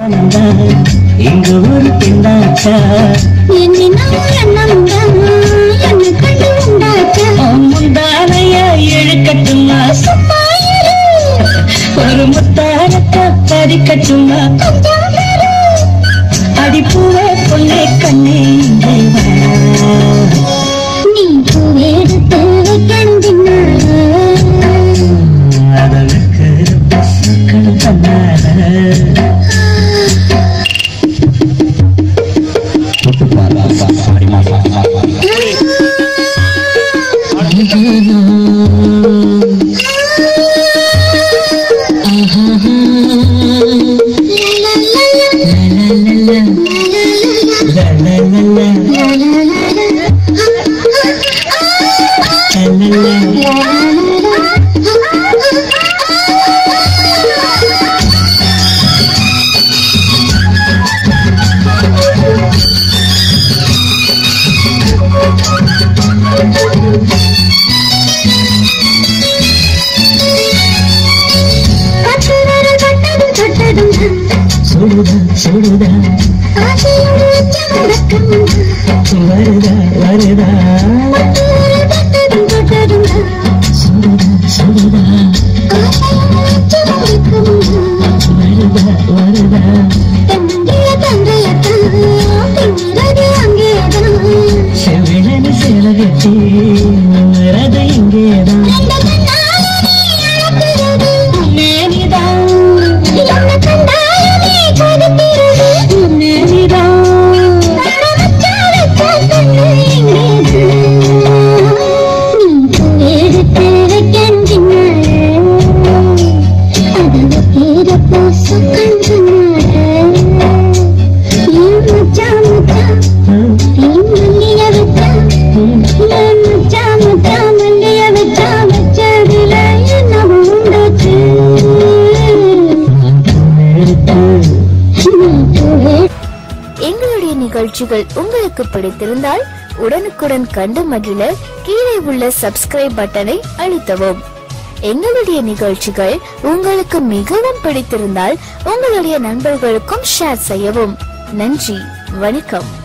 இங்கு ஒரு பெண்ணாச்சா முந்தானைய இழுக்கட்டுமா ஒரு முத்தாரத்தை பதிக்கட்டுமா அடிப்பூவே பொண்ணே கண்ணே இங்கே வா. அதனுக்கு பசுக்கள் தன்னால La la la la la la la சுடுதா சுடுதா வருதா வருதா சுடுதா சுடுதா வருதா வருதா செவிழனு சேல கட்டி வரது இங்கேதான் நேனிதான் எங்களுடைய நிகழ்ச்சிகள் உங்களுக்கு பிடித்திருந்தால் உடனுக்குடன் கண்டு மகிழ கீழே உள்ள சப்ஸ்கிரைப் பட்டனை அழுத்தவும் எங்களுடைய நிகழ்ச்சிகள் உங்களுக்கு மிகவும் பிடித்திருந்தால் உங்களுடைய நண்பர்களுக்கும் ஷேர் செய்யவும் நன்றி வணக்கம்